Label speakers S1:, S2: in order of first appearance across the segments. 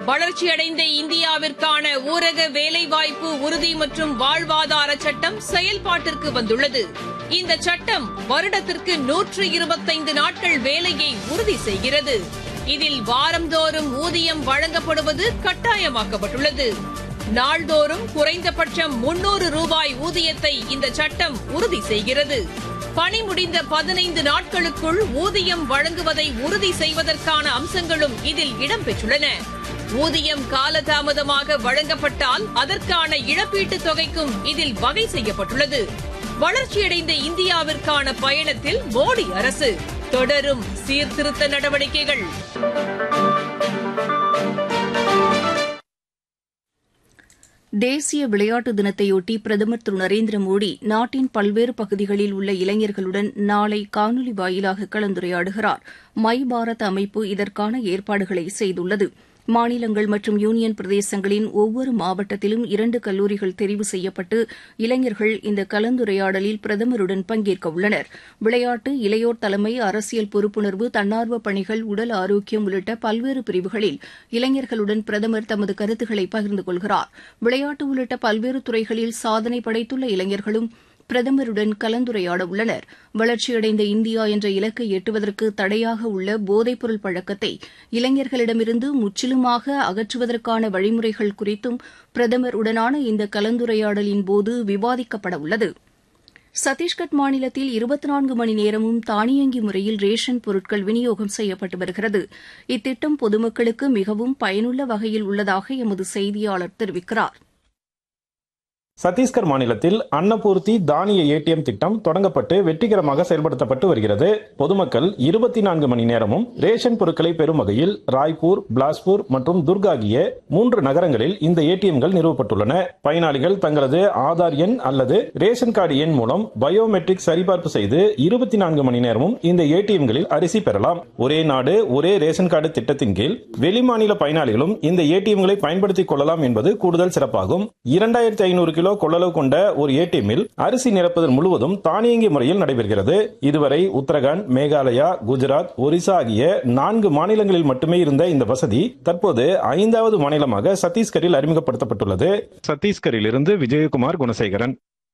S1: வளர்ச்சியடைந்த இந்தியாவிற்கான ஊரக வேலைவாய்ப்பு உறுதி மற்றும் வாழ்வாதார சட்டம் செயல்பாட்டிற்கு வந்துள்ளது இந்த சட்டம் வருடத்திற்கு நூற்று இருபத்தைந்து நாட்கள் வேலையை உறுதி செய்கிறது இதில் வாரந்தோறும் ஊதியம் வழங்கப்படுவது கட்டாயமாக்கப்பட்டுள்ளது நாள்தோறும் குறைந்தபட்சம் முன்னூறு ரூபாய் ஊதியத்தை இந்த சட்டம் உறுதி செய்கிறது பணி முடிந்த பதினைந்து நாட்களுக்குள் ஊதியம் வழங்குவதை உறுதி செய்வதற்கான அம்சங்களும் இதில் இடம்பெற்றுள்ளன ஊதியம் காலதாமதமாக வழங்கப்பட்டால் அதற்கான இழப்பீட்டுத் தொகைக்கும் இதில் வகை செய்யப்பட்டுள்ளது வளர்ச்சியடைந்த இந்தியாவிற்கான பயணத்தில் மோடி அரசு தொடரும் சீர்திருத்த நடவடிக்கைகள்
S2: தேசிய விளையாட்டு தினத்தையொட்டி பிரதமர் திரு நரேந்திர மோடி நாட்டின் பல்வேறு பகுதிகளில் உள்ள இளைஞர்களுடன் நாளை காணொலி வாயிலாக கலந்துரையாடுகிறார் மை பாரத் அமைப்பு இதற்கான ஏற்பாடுகளை செய்துள்ளது மாநிலங்கள் மற்றும் யூனியன் பிரதேசங்களின் ஒவ்வொரு மாவட்டத்திலும் இரண்டு கல்லூரிகள் தெரிவு செய்யப்பட்டு இளைஞர்கள் இந்த கலந்துரையாடலில் பிரதமருடன் பங்கேற்க உள்ளனர் விளையாட்டு இளையோர் தலைமை அரசியல் பொறுப்புணர்வு தன்னார்வ பணிகள் உடல் ஆரோக்கியம் உள்ளிட்ட பல்வேறு பிரிவுகளில் இளைஞர்களுடன் பிரதமர் தமது கருத்துக்களை பகிர்ந்து கொள்கிறார் விளையாட்டு உள்ளிட்ட பல்வேறு துறைகளில் சாதனை படைத்துள்ள இளைஞர்களும் பிரதமருடன் கலந்துரையாட உள்ளனர் வளர்ச்சியடைந்த இந்தியா என்ற இலக்கை எட்டுவதற்கு தடையாக உள்ள போதைப்பொருள் பழக்கத்தை இளைஞர்களிடமிருந்து முற்றிலுமாக அகற்றுவதற்கான வழிமுறைகள் குறித்தும் பிரதமர் உடனான இந்த கலந்துரையாடலின் போது விவாதிக்கப்பட உள்ளது சத்தீஸ்கட் மாநிலத்தில் இருபத்தி நான்கு மணி நேரமும் தானியங்கி முறையில் ரேஷன் பொருட்கள் விநியோகம் செய்யப்பட்டு வருகிறது இத்திட்டம் பொதுமக்களுக்கு மிகவும் பயனுள்ள வகையில் உள்ளதாக எமது செய்தியாளர் தெரிவிக்கிறார்
S3: சத்தீஸ்கர் மாநிலத்தில் அன்னபூர்த்தி தானிய ஏடிஎம் திட்டம் தொடங்கப்பட்டு வெற்றிகரமாக செயல்படுத்தப்பட்டு வருகிறது பொதுமக்கள் இருபத்தி நான்கு மணி நேரமும் ரேஷன் பொருட்களை பெறும் வகையில் ராய்ப்பூர் பிலாஸ்பூர் மற்றும் துர்க் ஆகிய மூன்று நகரங்களில் இந்த ஏடிஎம்கள் நிறுவப்பட்டுள்ளன பயனாளிகள் தங்களது ஆதார் எண் அல்லது ரேஷன் கார்டு எண் மூலம் பயோமெட்ரிக் சரிபார்ப்பு செய்து இருபத்தி நான்கு மணி நேரமும் இந்த ஏடிஎம்களில் அரிசி பெறலாம் ஒரே நாடு ஒரே ரேஷன் கார்டு திட்டத்தின் கீழ் வெளிமாநில பயனாளிகளும் இந்த ஏடிஎம்களை பயன்படுத்திக் கொள்ளலாம் என்பது கூடுதல் சிறப்பாகும் இரண்டாயிரத்தி ஐநூறு கிலோ கொள்ளளவு கொண்ட ஒரு ஏடிஎம்மில் அரிசி நிரப்புதல் முழுவதும் தானியங்கி முறையில் நடைபெறுகிறது இதுவரை உத்தரகாண்ட் மேகாலயா குஜராத் ஒரிசா ஆகிய நான்கு மாநிலங்களில் மட்டுமே இருந்த இந்த வசதி தற்போது ஐந்தாவது மாநிலமாக சத்தீஸ்கரில் அறிமுகப்படுத்தப்பட்டுள்ளது சத்தீஸ்கரில் இருந்து விஜயகுமார் குணசேகரன்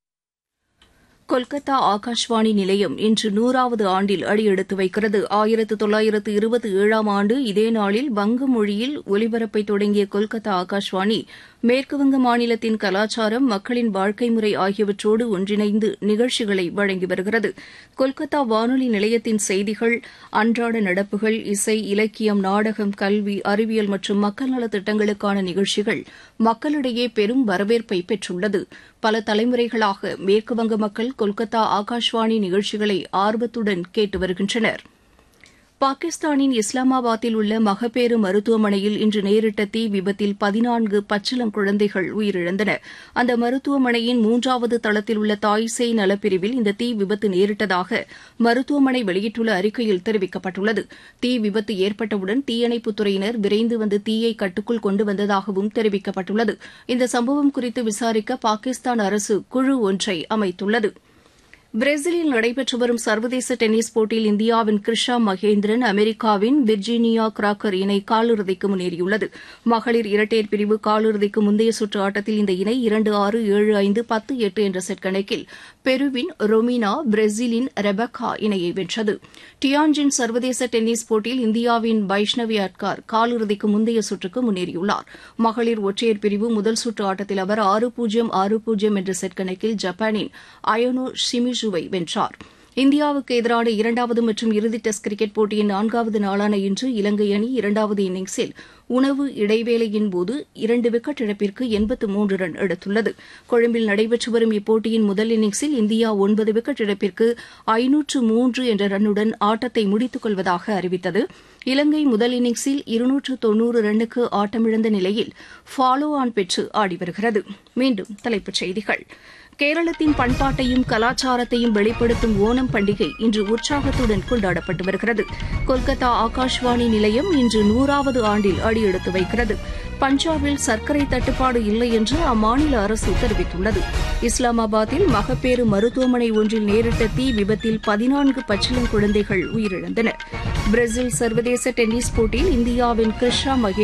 S2: கொல்கத்தா ஆகாஷ்வாணி நிலையம் இன்று நூறாவது ஆண்டில் அடியெடுத்து வைக்கிறது ஆயிரத்து தொள்ளாயிரத்து இருபத்தி ஏழாம் ஆண்டு இதே நாளில் வங்க மொழியில் ஒலிபரப்பை தொடங்கிய கொல்கத்தா ஆகாஷ்வாணி மேற்குவங்க மாநிலத்தின் கலாச்சாரம் மக்களின் வாழ்க்கை முறை ஆகியவற்றோடு ஒன்றிணைந்து நிகழ்ச்சிகளை வழங்கி வருகிறது கொல்கத்தா வானொலி நிலையத்தின் செய்திகள் அன்றாட நடப்புகள் இசை இலக்கியம் நாடகம் கல்வி அறிவியல் மற்றும் மக்கள் நலத் திட்டங்களுக்கான நிகழ்ச்சிகள் மக்களிடையே பெரும் வரவேற்பை பெற்றுள்ளது பல தலைமுறைகளாக மேற்குவங்க மக்கள் கொல்கத்தா ஆகாஷ்வாணி நிகழ்ச்சிகளை ஆர்வத்துடன் கேட்டு வருகின்றனர் பாகிஸ்தானின் இஸ்லாமாபாத்தில் உள்ள மகப்பேறு மருத்துவமனையில் இன்று நேரிட்ட தீ விபத்தில் பதினான்கு பச்சிளம் குழந்தைகள் உயிரிழந்தன அந்த மருத்துவமனையின் மூன்றாவது தளத்தில் உள்ள தாய்சேய் நலப்பிரிவில் இந்த தீ விபத்து நேரிட்டதாக மருத்துவமனை வெளியிட்டுள்ள அறிக்கையில் தெரிவிக்கப்பட்டுள்ளது தீ விபத்து ஏற்பட்டவுடன் தீயணைப்புத் துறையினர் விரைந்து வந்து தீயை கட்டுக்குள் கொண்டு வந்ததாகவும் தெரிவிக்கப்பட்டுள்ளது இந்த சம்பவம் குறித்து விசாரிக்க பாகிஸ்தான் அரசு குழு ஒன்றை அமைத்துள்ளது பிரேசிலில் நடைபெற்று வரும் சர்வதேச டென்னிஸ் போட்டியில் இந்தியாவின் கிருஷா மகேந்திரன் அமெரிக்காவின் விர்ஜீனியா கிராக்கர் இணை காலிறுதிக்கு முன்னேறியுள்ளது மகளிர் இரட்டையர் பிரிவு காலிறுதிக்கு முந்தைய சுற்று ஆட்டத்தில் இந்த இணை இரண்டு ஆறு ஏழு ஐந்து பத்து எட்டு என்ற செட் கணக்கில் பெருவின் ரொமினா பிரேசிலின் ரெபக்கா இணையை வென்றது டியான்ஜின் சர்வதேச டென்னிஸ் போட்டியில் இந்தியாவின் வைஷ்ணவி அட்கார் காலிறுதிக்கு முந்தைய சுற்றுக்கு முன்னேறியுள்ளார் மகளிர் ஒற்றையர் பிரிவு முதல் சுற்று ஆட்டத்தில் அவர் ஆறு பூஜ்ஜியம் ஆறு பூஜ்ஜியம் என்ற செட் கணக்கில் ஜப்பானின் அயோனோ ஷிமிஜுவை வென்றார் இந்தியாவுக்கு எதிரான இரண்டாவது மற்றும் இறுதி டெஸ்ட் கிரிக்கெட் போட்டியின் நான்காவது நாளான இன்று இலங்கை அணி இரண்டாவது இன்னிங்ஸில் உணவு இடைவேளையின் போது இரண்டு விக்கெட் இழப்பிற்கு எண்பத்து மூன்று ரன் எடுத்துள்ளது கொழும்பில் நடைபெற்று வரும் இப்போட்டியின் முதல் இன்னிங்ஸில் இந்தியா ஒன்பது விக்கெட் இழப்பிற்கு ஐநூற்று மூன்று என்ற ரன்னுடன் ஆட்டத்தை முடித்துக் கொள்வதாக அறிவித்தது இலங்கை முதல் இன்னிங்ஸில் இருநூற்று தொன்னூறு ரன்னுக்கு ஆட்டமிழந்த நிலையில் ஃபாலோ ஆன் பெற்று ஆடி வருகிறது மீண்டும் தலைப்புச் செய்திகள் கேரளத்தின் பண்பாட்டையும் கலாச்சாரத்தையும் வெளிப்படுத்தும் ஓணம் பண்டிகை இன்று உற்சாகத்துடன் கொண்டாடப்பட்டு வருகிறது கொல்கத்தா ஆகாஷ்வாணி நிலையம் இன்று நூறாவது ஆண்டில் அடியெடுத்து வைக்கிறது பஞ்சாபில் சர்க்கரை தட்டுப்பாடு இல்லை என்று அம்மாநில அரசு தெரிவித்துள்ளது இஸ்லாமாபாத்தில் மகப்பேறு மருத்துவமனை ஒன்றில் நேரிட்ட தீ விபத்தில் பதினான்கு பச்சிளம் குழந்தைகள் உயிரிழந்தனர் பிரேசில் சர்வதேச டென்னிஸ் போட்டியில் இந்தியாவின் கிருஷ்ணா மகே